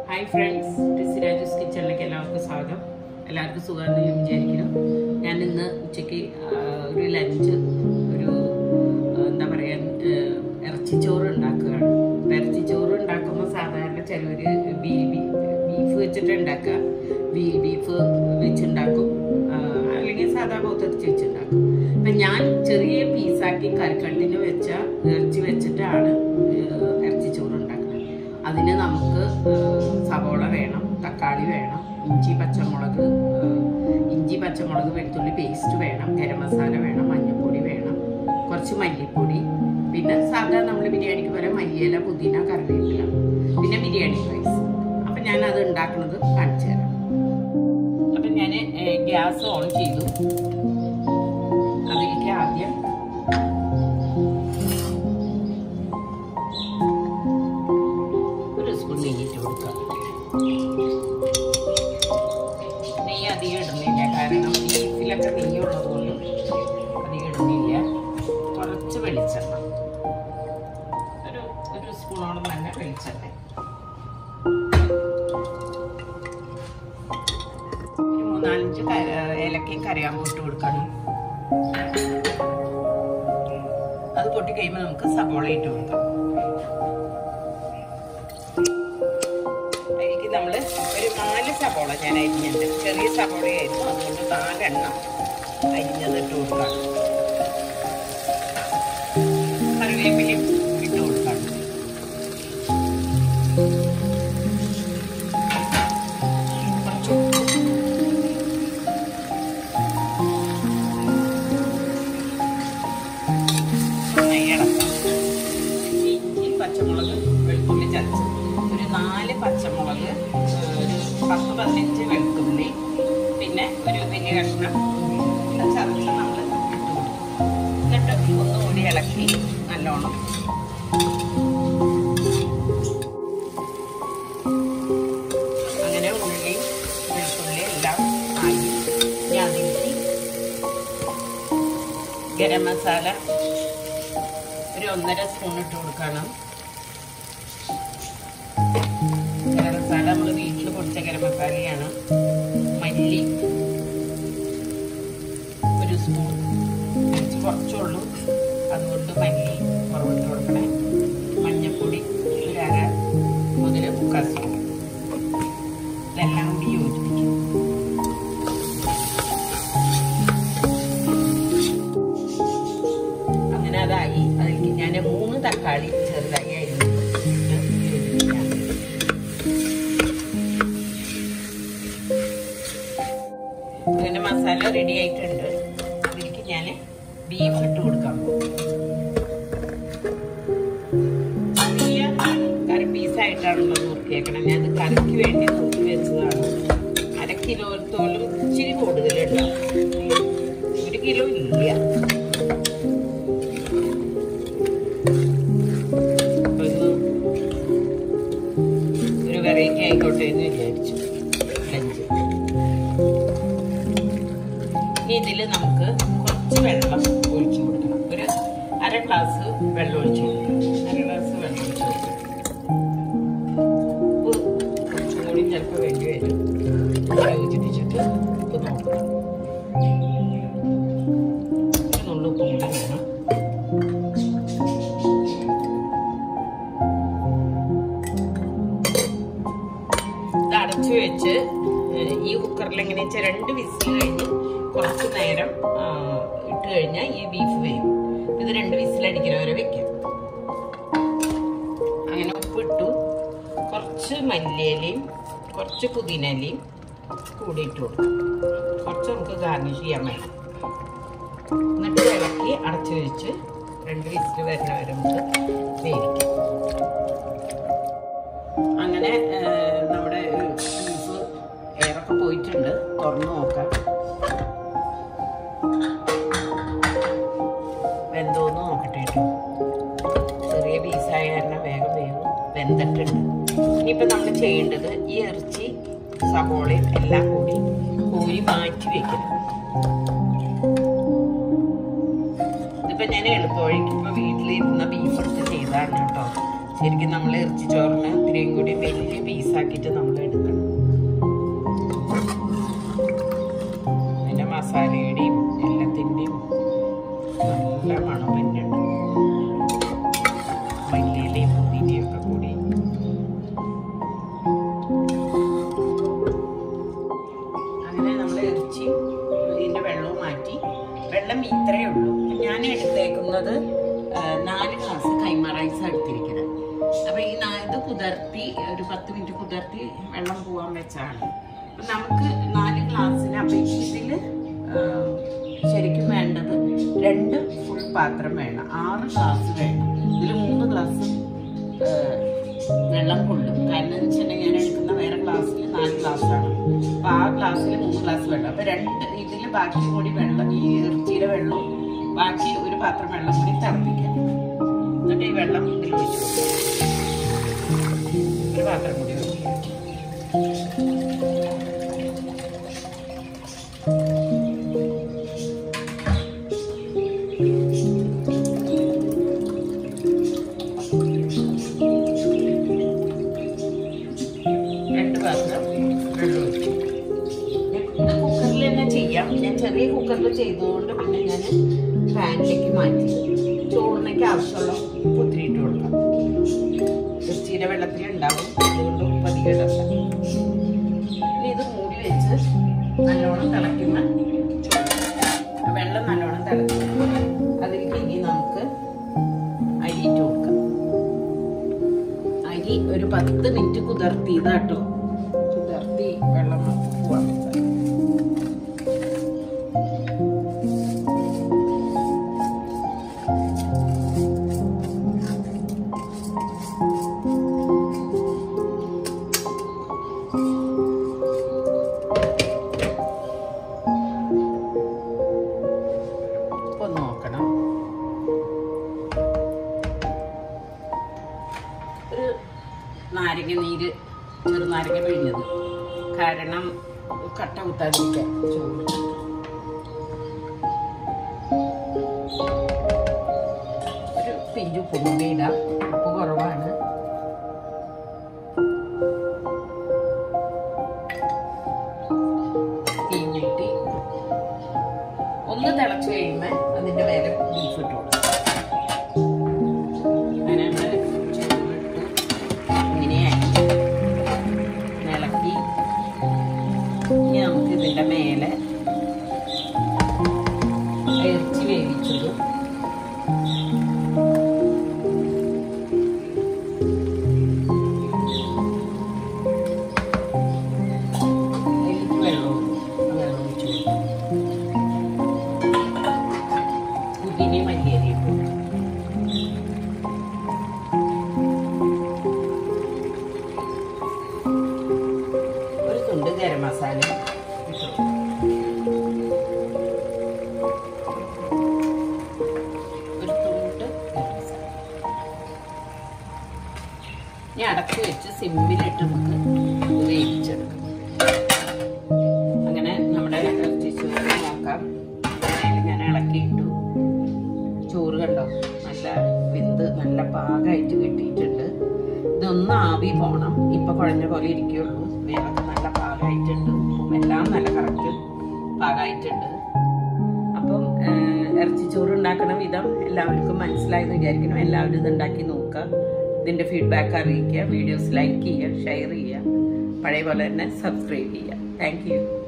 Hi friends ടിസിരാജസ് കിച്ചണിലേക്ക് എല്ലാവർക്കും സ്വാഗതം എല്ലാവർക്കും സുഖമാണെന്ന് ഞാൻ വിചാരിക്കുന്നു ഞാൻ ഇന്ന് ഉച്ചയ്ക്ക് ആ, ഒരു ലഞ്ച് ഒരു ആ, എന്താ പറയുക ഇറച്ചിച്ചോറ് ഉണ്ടാക്കുകയാണ് അപ്പം ഇറച്ചിച്ചോറ് ഉണ്ടാക്കുമ്പോൾ സാധാരണ ചിലവർ ബീ ബീഫ് വെച്ചിട്ട് ഉണ്ടാക്കുക ബീ ബീഫ് വെച്ചുണ്ടാക്കും ആ, അല്ലെങ്കിൽ സാധാ പോത്തരിച്ച് വെച്ചുണ്ടാക്കും അപ്പം ഞാൻ ചെറിയ പീസാക്കി കറിക്കട്ടിന് വെച്ച ഇറച്ചി വെച്ചിട്ടാണ് ഏഹ്, ഇറച്ചിച്ചോറ് ഉണ്ടാക്കുന്നത് അതിന് നമുക്ക് ഏഹ്, സവോള വേണം തക്കാളി വേണം ഇഞ്ചി പച്ചമുളക് ഏഹ്, ഇഞ്ചി പച്ചമുളക് വെളുത്തുള്ളി പേസ്റ്റ് വേണം ഗരം മസാല വേണം മഞ്ഞൾപ്പൊടി വേണം കുറച്ച് മല്ലിപ്പൊടി പിന്നെ സാധാ നമ്മൾ ബിരിയാണിക്ക് പോലെ മല്ലിയില പുതിന കറിവേപ്പില പിന്നെ ബിരിയാണി റൈസ് അപ്പം ഞാൻ അത് ഉണ്ടാക്കുന്നത് കാണിച്ചു തരാം അപ്പം ഞാൻ ഗ്യാസ് ഓൺ ചെയ്തു അതിലേക്ക് ആദ്യം ഒരു സ്പൂൺ നെയ്യിട്ട് കൊടുക്കുക നെയ്യ് അധികം ഇടുന്നില്ല കാരണം ബീഫിലൊക്കെ നെയ്യ് ഉള്ളതുകൊണ്ട് അധികം ഇടുന്നില്ല കുറച്ച് വെളിച്ചെണ്ണ ഒരു ഒരു സ്പൂണോളം തന്നെ വെളിച്ചെണ്ണ ഒരു മൂന്നാലഞ്ച് ക- ഏലക്കയും കറിയാമ്പൂ ഇട്ട് കൊടുക്കണം അത് പൊട്ടി കഴിയുമ്പോൾ നമുക്ക് സബോള ഇട്ട് കൊടുക്കാം അതിലേക്ക് നമ്മൾ ഒരു നാല് സബോള ഞാൻ അരിഞ്ഞിട്ട് ചെറിയ സബോളയായിരുന്നു അതുകൊണ്ട് നാലെണ്ണം അരിഞ്ഞത് ഇട്ട് കൊടുക്കാം കറിവേപ്പിലയും ഇട്ട് കൊടുക്കാം കുറച്ച് ഉപ്പ് നന്നായി ഇളക്കാം ഇഞ്ചി പച്ചമുളക് വെളുത്തുള്ളി ചതച്ച് ഒരു നാല് പച്ചമുളക് ഏഹ്, ഒരു പത്ത് പതിനഞ്ച് വെളുത്തുള്ളി പിന്നെ ഒരു വലിയ കഷ്ണം ഇഞ്ചി ചതച്ച് നമ്മൾ ഇട്ട് കൊടുക്കും എന്നിട്ട് ഒന്നുകൂടി ഇളക്കി നല്ലോണം അങ്ങനെ ഉള്ളി വെളുത്തുള്ളി എല്ലാം ആയി ഇനി അതിലേക്ക് ഗരം മസാല ഒരു ഒന്നര സ്പൂൺ ഇട്ട് കൊടുക്കണം ഗരം മസാല നമ്മൾ വീട്ടിൽ പൊടിച്ച ഗരം മസാലയാണ് മല്ലി ഒരു സ്പൂൺ കുറച്ച് കുറച്ചുള്ളൂ അതുകൊണ്ട് മല്ലി കുറവിട്ട് കൊടുക്കണേ മഞ്ഞൾപ്പൊടി ഒരു അര മുതൽ മുക്കാൽ സ്പൂൺ ഇതെല്ലാം കൂടി യോജിപ്പിക്കും അങ്ങനെ അതായി അതിലേക്ക് ഞാൻ മൂന്ന് തക്കാളി ചെറുതായി അരിഞ്ഞു യോജിപ്പിക്കാം അങ്ങനെ മസാല റെഡി ആയിട്ടുണ്ട് അതിലേക്ക് ഞാൻ ബീഫ് ഇട്ട് കൊടുക്കാം ചെറിയ കറി പീസായിട്ടാണല്ലോ നുറുക്കിയേക്കണം ഞാൻ അത് കറിക്ക് വേണ്ടി നുറുക്കി വെച്ചതാണ് അര കിലോത്തോളം ഇച്ചിരി കൂടുതലുണ്ടാവും ഒരു കിലോ ഇല്ല അപ്പൊ ഇന്ന് ഒരു വെറൈറ്റി ആയിക്കോട്ടെ എന്ന് വിചാരിച്ചു ലഞ്ച് ഇനി ഇതിൽ നമുക്ക് കുറച്ച് വെള്ളം ഒഴിച്ചു കൊടുക്കണം ഒരു അര ഗ്ലാസ് വെള്ളം ഒഴിച്ചു കൊടുക്കണം അര ഗ്ലാസ് വെള്ളം ഒഴിച്ചു കൊടുക്കണം ഉപ്പ് കുറച്ചും കൂടി ചിലപ്പോൾ വേണ്ടി വരും യോജിപ്പിച്ചിട്ട് ഉപ്പ് നോക്കണം ഒരു നുള്ളുപ്പും കൂടി വേണം ഇത് അടച്ചു വെച്ച് ഏഹ്, ഈ കുക്കറിൽ എങ്ങനെ വെച്ചാൽ രണ്ട് വിസിൽ കഴിഞ്ഞ് കുറച്ച് നേരം ആ, ഇട്ട് കഴിഞ്ഞാൽ ഈ ബീഫ് വേവും ഇത് രണ്ട് വിസിൽ അടിക്കുന്നവരെ വെക്കാം അങ്ങനെ ഉപ്പിട്ടു കുറച്ച് മല്ലിയിലയും കുറച്ച് പുതിനയിലയും കൂടി ഇട്ട് കൊടുക്കും കുറച്ച് നമുക്ക് ഗാർണിഷ് ചെയ്യാൻ വേണം എന്നിട്ട് ഇളക്കി അടച്ചു വെച്ച് രണ്ട് വിസിൽ വരുന്ന വരെ നമുക്ക് വേവിക്കാം അങ്ങനെ ഏഹ്, നമ്മുടെ ബീഫ് എയറൊക്കെ പോയിട്ടുണ്ട് തുറന്നു നോക്കാം വെന്തോന്ന് നോക്കട്ടെ കേട്ടോ ചെറിയ പീസായ കാരണം വേഗം വേഗം വെന്തിട്ടുണ്ട് ഇനിയിപ്പോൾ നമ്മൾ ചെയ്യേണ്ടത് ഈ ഇറച്ചി സവോളയും എല്ലാം കൂടി കോരി മാറ്റി വെക്കണം ഇതിപ്പോൾ ഞാൻ എളുപ്പവഴിക്ക് ഇപ്പോൾ വീട്ടിലിരുന്ന ബീഫ് എടുത്ത് ചെയ്തതാണ് കേട്ടോ ശരിക്കും നമ്മൾ ഇറച്ചി ചോറിന് ഇത്തിരിയും കൂടി കൂടി വലിയ പീസാക്കിയിട്ട് നമ്മൾ എടുക്കണം പിന്നെ മസാലയുടെയും എല്ലാത്തിൻ്റെയും നല്ല മണം വരുന്നുണ്ട് മല്ലിയിലയും പുതിനയും ഒക്കെ കൂടി അങ്ങനെ നമ്മൾ ഇറച്ചി ഇതിൻ്റെ വെള്ളവും മാറ്റി വെള്ളം ഇത്രയേ ഉള്ളൂ ഞാൻ എടുത്തേക്കുന്നത് ആ, നാല് ഗ്ലാസ് കൈമ റൈസ് എടുത്തിരിക്കുന്നത് അപ്പോൾ ഈ നാ- ഇത് കുതിർത്തി ഒരു പത്ത് മിനിറ്റ് കുതിർത്തി വെള്ളം പോകാൻ വെച്ചാണ് അപ്പം നമുക്ക് നാല് ഗ്ലാസ്സിന് അപ്പം ഇതിൽ ശരിക്കും വേണ്ടത് രണ്ട് ഫുൾ പാത്രം വേണം ആറ് ഗ്ലാസ് വേണം ഇതിൽ മൂന്ന് ഗ്ലാസ് വെള്ളം കൊള്ളും കാരണം എന്ന് വെച്ചിട്ടുണ്ടെങ്കിൽ ഞാൻ എടുക്കുന്ന വേറെ ഗ്ലാസ്സിൽ നാല് ഗ്ലാസ്സാണ് അപ്പോൾ ആ ഗ്ലാസ്സിൽ മൂന്ന് ഗ്ലാസ് വെള്ളം അപ്പോൾ രണ്ട് ഇതിൽ ബാക്കി കൂടി വെള്ളം ഈ ഇറച്ചിയുടെ വെള്ളവും ബാക്കി ഒരു പാത്രം വെള്ളം കൂടി തിളപ്പിക്കാം എന്നിട്ട് ഈ വെള്ളം ഇതിൽ ഒഴിച്ചു കൊടുക്കാം. ഒരു പാത്രം കൂടി ഒഴിക്കുക രണ്ട് പാത്രം വെള്ളം ഒഴിച്ചു ഇത് കുക്കറിൽ തന്നെ ചെയ്യാം ഞാൻ ചെറിയ കുക്കറിൽ ചെയ്തതുകൊണ്ട് പിന്നെ ഞാൻ പാനിലേക്ക് മാറ്റി ചോറിനൊക്കെ ആവശ്യമുള്ള ഉപ്പ് ഒത്തിരി ഇട്ട് കൊടുക്കാം ഇറച്ചിയുടെ വെള്ളത്തിൽ ഉണ്ടാവും അതുകൊണ്ട് ഉപ്പ് അധികം ഇടണ്ട ഇനി ഇത് മൂടി വെച്ച് നല്ലോണം തിളയ്ക്കുന്ന ചോറ് വെള്ളം നല്ലോണം തിളച്ചു അതിലേക്ക് ഇനി നമുക്ക് അരി ഇട്ട് കൊടുക്കാം അരി ഒരു പത്ത് മിനിറ്റ് കുതിർത്തിയതാട്ടോ കുതിർത്തി വെള്ളം പോവാൻ വെച്ചാൽ ഇപ്പൊ ഒന്ന് നോക്കണം ഒരു നാരങ്ങ നീര് ചെറുനാരങ്ങ പിഴിഞ്ഞത് കാരണം കട്ട കുത്താതിരിക്കാൻ ചോറ് ഒരു പിഞ്ചു ഉപ്പും കൂടി ഇടാം ഉപ്പ് കുറവാണ് തീ കൂട്ടി ഒന്ന് തിളച്ച് കഴിയുമ്പോൾ അതിൻ്റെ മേലെ ബീഫ് ഇട്ട് കൊടുക്കും അങ്ങനെ നമ്മള് ചോറിട്ട് ഇങ്ങനെയാക്കി ഇളക്കി ഇനി നമുക്ക് ഇതിൻ്റെ മേലെ ഇറച്ചി വേവിച്ചതും അതിലേക്ക് വെള്ളവും വെള്ളം ഒഴിച്ചു കൊടുക്കും പുതിനയും മല്ലിയരി ഇട്ടു ഒരു തുണ്ട് ഗരം മസാല ഇട്ടു ഒരു തുണ്ട് ഗരം മസാല ഇനി അടച്ചു വെച്ച് സിമ്മിലിട്ട് നമുക്ക് വേവിച്ചെടുക്കാം അങ്ങനെ നമ്മുടെ ഇറച്ചി ചോറ് നോക്കാം അതിൽ ഞാൻ ഇളക്കിയിട്ടു ചോറ് കണ്ടോ നല്ല വെന്ത് നല്ല പാകമായിട്ട് കിട്ടിയിട്ടുണ്ട് ഇതൊന്ന് ആവി പോണം ഇപ്പൊ കുഴഞ്ഞ പോലെ ഇരിക്കുള്ളൂ വേറൊക്കെ നല്ല പാകമായിട്ടുണ്ട് ഉപ്പും എല്ലാം നല്ല കറക്റ്റ് പാകമായിട്ടുണ്ട് അപ്പം ഇറച്ചിച്ചോറ് ഉണ്ടാക്കണ വിധം എല്ലാവർക്കും മനസ്സിലായെന്ന് വിചാരിക്കണം എല്ലാവരും ഇത് ഉണ്ടാക്കി നോക്കുക ഇതിന്റെ ഫീഡ്ബാക്ക് അറിയിക്കുക വീഡിയോസ് ലൈക്ക് ചെയ്യുക ഷെയർ ചെയ്യുക പഴയ പോലെ തന്നെ സബ്സ്ക്രൈബ് ചെയ്യുക താങ്ക് യു